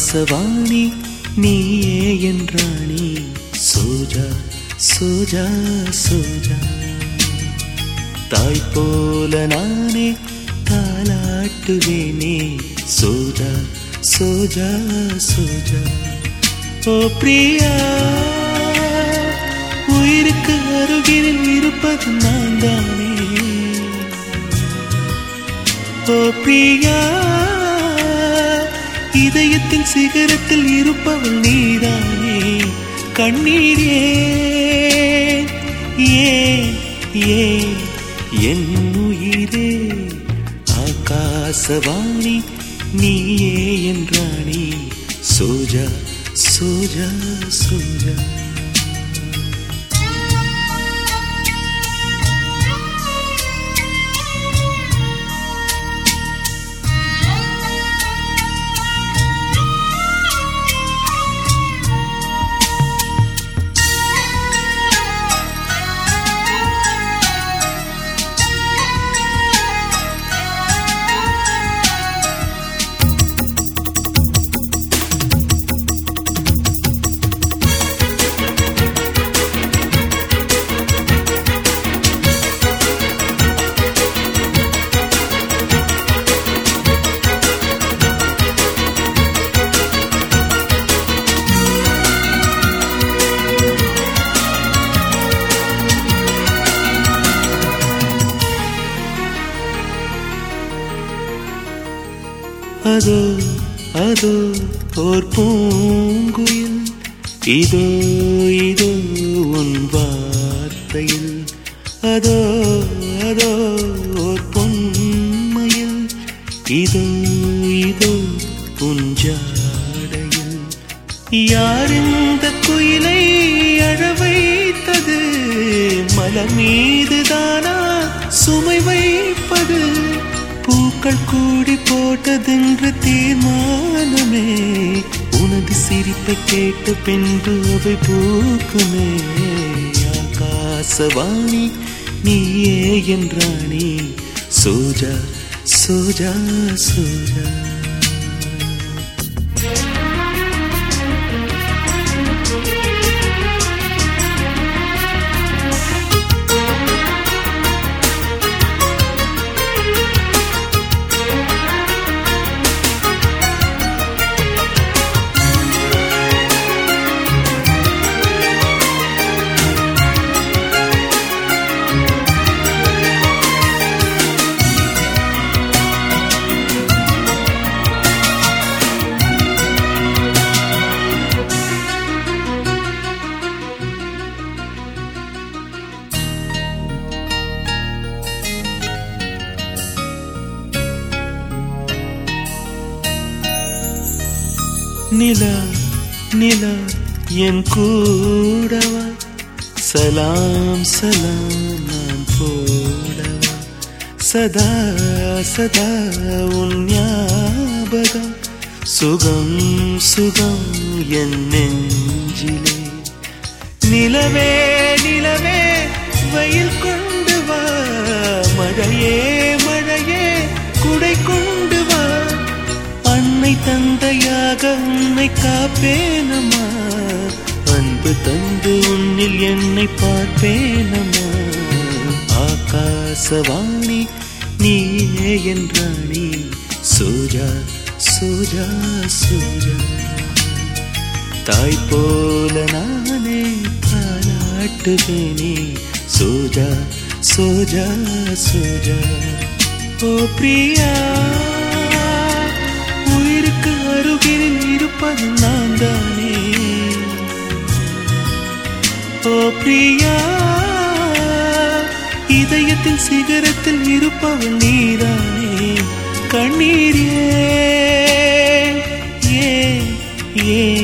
ஆகாசவாணி நீயே என்றாணி சோஜா சோஜா சோஜா தாய் போல நானே தாலாட்டுவேனே சோஜா சோஜா சோஜா ஓ பிரியா உயிருக்கு அருகில் இருப்பது நான் தானே ஓ பிரியா இதயத்தின் சிகரத்தில் இருப்பவள் நீதானே கண்ணீர் ஏன் ஏன் ஏன் என் உயிரே ஆகாசவாணி நீயே என்றாணி சோஜா சோஜா சோஜா அதோ அதோ ஓர் பூங்குயில் இதோ இதோ உன் வார்த்தையில் அதோ அதோ ஓர் பொன்மையில் இதோ இதோ உன் ஜாடையில் யார் இந்த குயிலை அழ வைத்தது மலர் மீதுதானா சுமை வைப்பது பூக்கள் கூடி போட்டதென்று தீர்மானமே உனது சிரிப்பை கேட்ட பின்பு அவை பூக்குமே ஆகாசவாணி நீயே என்றாணி சோஜா சோஜா சோஜா நிலா நிலா என் கூடவா சலாம் சலாம் நான் போடவா சதா சதா உன் ஞாபகம் சுகம் சுகம் என் நெஞ்சிலே நிலவே நிலவே வெயில் கொண்டு வா மழையே மழையே குடை கொண்டு வா அன்னை தந்தையாக உன்னை காப்பேனம்மா அன்பு தந்து உன்னில் என்னை பார்ப்பேனம்மா ஆகாசவாணி நீயே என்றாணி சோஜா சோஜா சோஜா தாய் போல நானே தாலாட்டுவேனே சோஜா சோஜா சோஜா ஓ பிரியா உயிருக்கு அருகில் இருப்பது நான் தானே ஓ பிரியா இதயத்தின் சிகரத்தில் இருப்பவள் நீதானே கண்ணீர் ஏன் ஏன் ஏன்